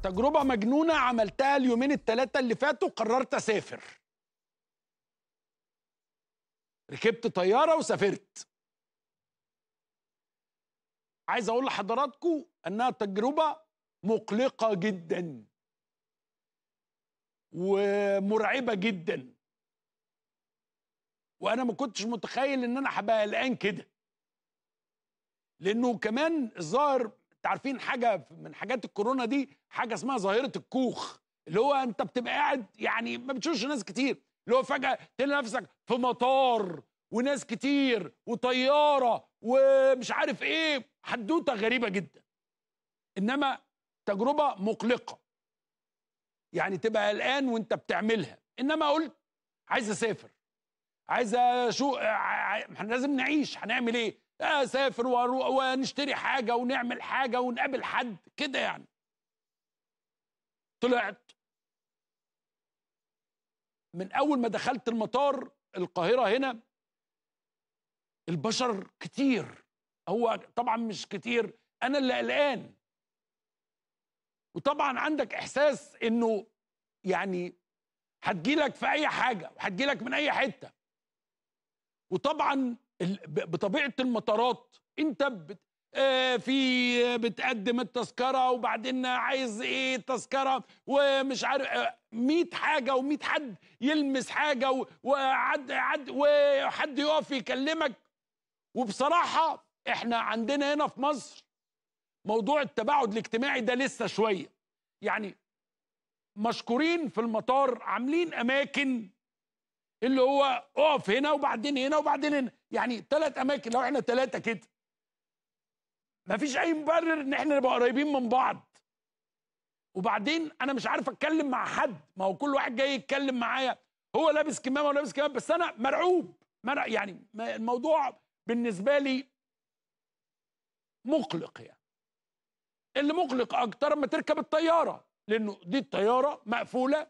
تجربة مجنونة عملتها اليومين الثلاثة اللي فاتوا قررت أسافر ركبت طيارة وسافرت عايز أقول لحضراتكم أنها تجربة مقلقة جدا ومرعبة جدا وأنا ما كنتش متخيل إن أنا هبقى قلقان كده لأنه كمان الظاهر عارفين حاجه من حاجات الكورونا دي حاجه اسمها ظاهره الكوخ اللي هو انت بتبقى قاعد يعني ما بتشوفش ناس كتير اللي هو فجاه تلاقي نفسك في مطار وناس كتير وطياره ومش عارف ايه حدوته غريبه جدا انما تجربه مقلقه يعني تبقى قلقان وانت بتعملها انما قلت عايز اسافر عايز اشوف احنا لازم نعيش هنعمل ايه اسافر واروح ونشتري حاجه ونعمل حاجه ونقابل حد كده يعني طلعت من اول ما دخلت المطار القاهره هنا البشر كتير هو طبعا مش كتير انا اللي قلقان وطبعا عندك احساس انه يعني هتجيلك في اي حاجه وهتجيلك من اي حته وطبعا بطبيعه المطارات انت بت آه في بتقدم التذكره وبعدين عايز ايه التذكره ومش عارف آه 100 حاجه و100 حد يلمس حاجه وحد حد وحد يقف يكلمك وبصراحه احنا عندنا هنا في مصر موضوع التباعد الاجتماعي ده لسه شويه يعني مشكورين في المطار عاملين اماكن اللي هو اقف هنا وبعدين هنا وبعدين هنا يعني ثلاث اماكن لو احنا ثلاثه كده مفيش اي مبرر ان احنا نبقى قريبين من بعض وبعدين انا مش عارف اتكلم مع حد ما هو كل واحد جاي يتكلم معايا هو لابس كمامه ولابس كمامه بس انا مرعوب مرع يعني الموضوع بالنسبه لي مقلق يعني اللي مقلق اكتر اما تركب الطياره لانه دي الطياره مقفوله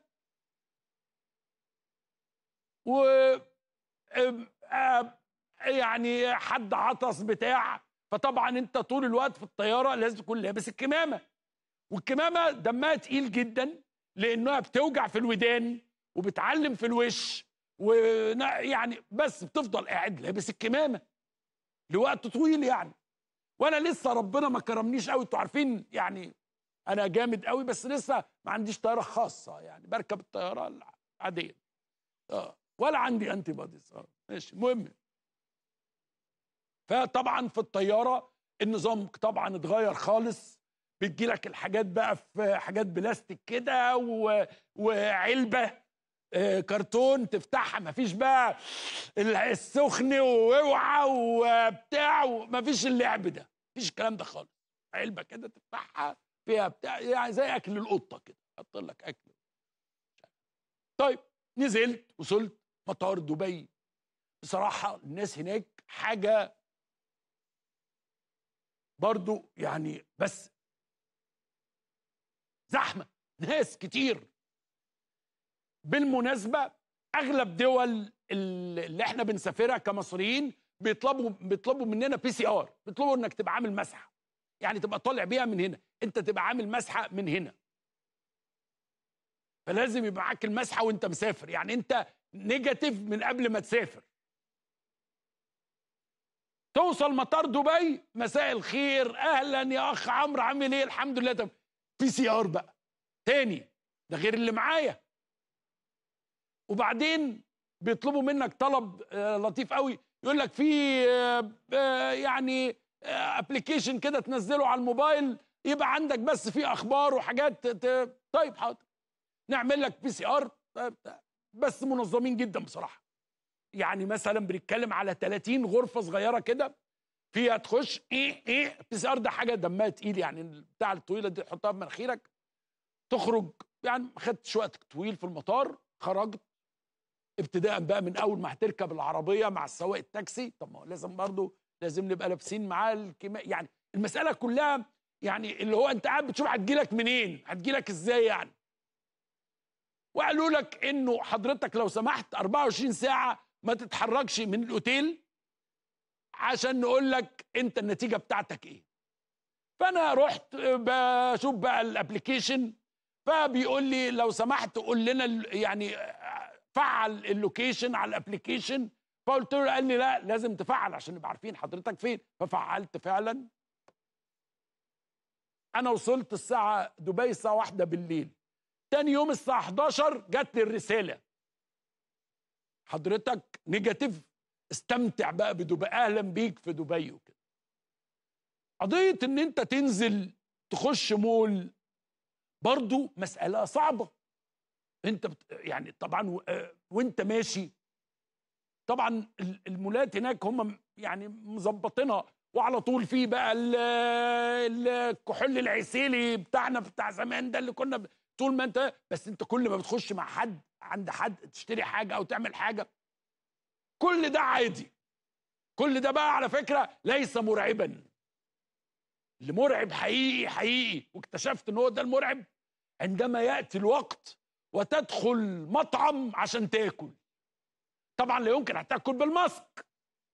و يعني حد عطس بتاع فطبعا انت طول الوقت في الطياره لازم تكون لابس الكمامه والكمامه دمها تقيل جدا لانها بتوجع في الودان وبتعلم في الوش ويعني بس بتفضل قاعد لابس الكمامه لوقت طويل يعني وانا لسه ربنا ما كرمنيش قوي انتوا عارفين يعني انا جامد قوي بس لسه ما عنديش طياره خاصه يعني بركب الطياره العاديه اه ولا عندي انتي بوديز اه ماشي المهم فطبعا في الطياره النظام طبعا اتغير خالص بتجي لك الحاجات بقى في حاجات بلاستيك كده و... وعلبه آه كرتون تفتحها مفيش بقى السخن واوعى وبتاع مفيش اللعب ده مفيش الكلام ده خالص علبه كده تفتحها فيها بتاع يعني زي اكل القطه كده حط لك اكل طيب نزلت وصلت مطار دبي بصراحة الناس هناك حاجة برضو يعني بس زحمة ناس كتير بالمناسبة أغلب دول اللي احنا بنسافرها كمصريين بيطلبوا بيطلبوا مننا بي سي ار بيطلبوا انك تبقى عامل مسحه يعني تبقى طالع بيها من هنا انت تبقى عامل مسحه من هنا فلازم يبقى معاك المسحه وانت مسافر يعني انت نيجاتيف من قبل ما تسافر توصل مطار دبي مساء الخير اهلا يا اخ عمرو عامل ايه الحمد لله طب بي سي ار بقى تاني ده غير اللي معايا وبعدين بيطلبوا منك طلب آه لطيف قوي يقول لك في آه آه يعني ابلكيشن كده تنزله على الموبايل يبقى عندك بس فيه اخبار وحاجات طيب حاضر نعمل لك بي سي ار بس منظمين جدا بصراحه يعني مثلا بنتكلم على 30 غرفه صغيره كده فيها تخش ايه ايه بي سي ار ده حاجه دمها تقيل يعني بتاع الطويله دي تحطها في مناخيرك تخرج يعني ما خدتش وقت طويل في المطار خرجت ابتداء بقى من اول ما هتركب العربيه مع السواق التاكسي طب ما هو لازم برضه لازم نبقى لابسين معاه الكما يعني المساله كلها يعني اللي هو انت قاعد بتشوف هتجيلك منين هتجيلك ازاي يعني وقالوا لك انه حضرتك لو سمحت 24 ساعه ما تتحركش من الاوتيل عشان نقول لك انت النتيجه بتاعتك ايه فانا رحت بشوف بقى الابلكيشن فبيقول لي لو سمحت قول لنا ال- يعني آه، فعل اللوكيشن على الابلكيشن فقلت له قال لي لا لازم تفعل عشان نبقى عارفين حضرتك فين ففعلت فعلا انا وصلت الساعه دبي الساعه واحدة بالليل تاني يوم الساعه 11 جات لي الرساله حضرتك نيجاتيف استمتع بقى بدبي اهلا بيك في دبي وكده قضيه ان انت تنزل تخش مول برضو مساله صعبه انت بت يعني طبعا و- آه، وانت ماشي طبعا ال- المولات هناك هم يعني مظبطينها وعلى طول في بقى ال- ال- الكحول العسيلي بتاعنا بتاع زمان ده اللي كنا ب- طول ما انت بس انت كل ما بتخش مع حد عند حد تشتري حاجه او تعمل حاجه كل ده عادي كل ده بقى على فكره ليس مرعبا اللي مرعب حقيقي حقيقي واكتشفت ان هو ده المرعب عندما ياتي الوقت وتدخل مطعم عشان تاكل طبعا لا يمكن هتاكل بالماسك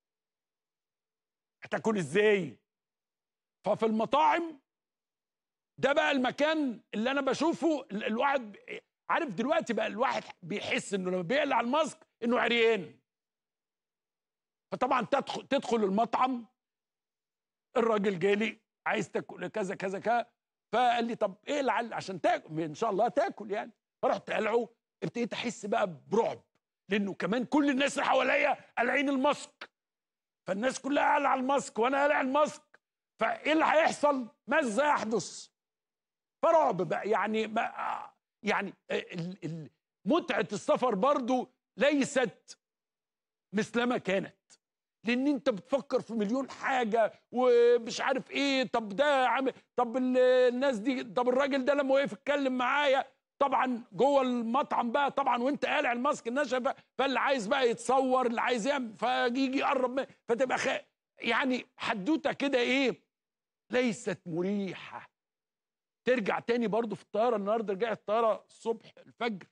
هتاكل ازاي ففي المطاعم ده بقى المكان اللي انا بشوفه ال- الواحد ب- عارف دلوقتي بقى الواحد بيحس انه لما بيقلع الماسك انه عريان فطبعا تدخل تدخل المطعم الراجل جالي عايز تاكل كذا كذا كذا فقال لي طب ايه لعل عشان تاكل ان شاء الله تاكل يعني فرحت قلعه ابتديت احس بقى برعب لانه كمان كل الناس اللي حواليا قالعين الماسك فالناس كلها قالعه الماسك وانا قالع الماسك فايه اللي هيحصل؟ ماذا يحدث؟ فرعب بقى يعني ما يعني ال- ال- متعه السفر برضو ليست مثلما كانت لان انت بتفكر في مليون حاجه ومش عارف ايه طب ده عامل طب ال- الناس دي طب الراجل ده لما وقف يتكلم معايا طبعا جوه المطعم بقى طبعا وانت قالع الماسك الناس شايفه فاللي عايز بقى يتصور اللي عايز يعمل فيجي يقرب من فتبقى خ... يعني حدوته كده ايه ليست مريحه ترجع تاني برضو في الطياره النهارده رجعت الطياره الصبح الفجر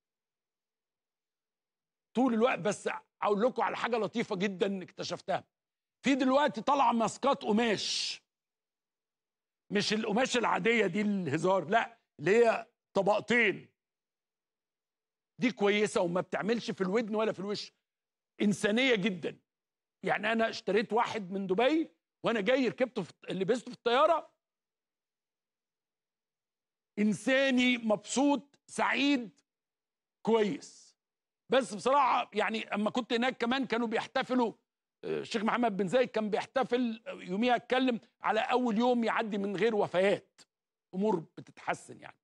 طول الوقت بس اقول لكم على حاجه لطيفه جدا اكتشفتها في دلوقتي طالعه ماسكات قماش مش القماش العاديه دي الهزار لا اللي هي طبقتين دي كويسه وما بتعملش في الودن ولا في الوش انسانيه جدا يعني انا اشتريت واحد من دبي وانا جاي ركبته في لبسته في الطياره انساني مبسوط سعيد كويس بس بصراحه يعني اما كنت هناك كمان كانوا بيحتفلوا آه، الشيخ محمد بن زايد كان بيحتفل آه، يوميها اتكلم على اول يوم يعدي من غير وفيات امور بتتحسن يعني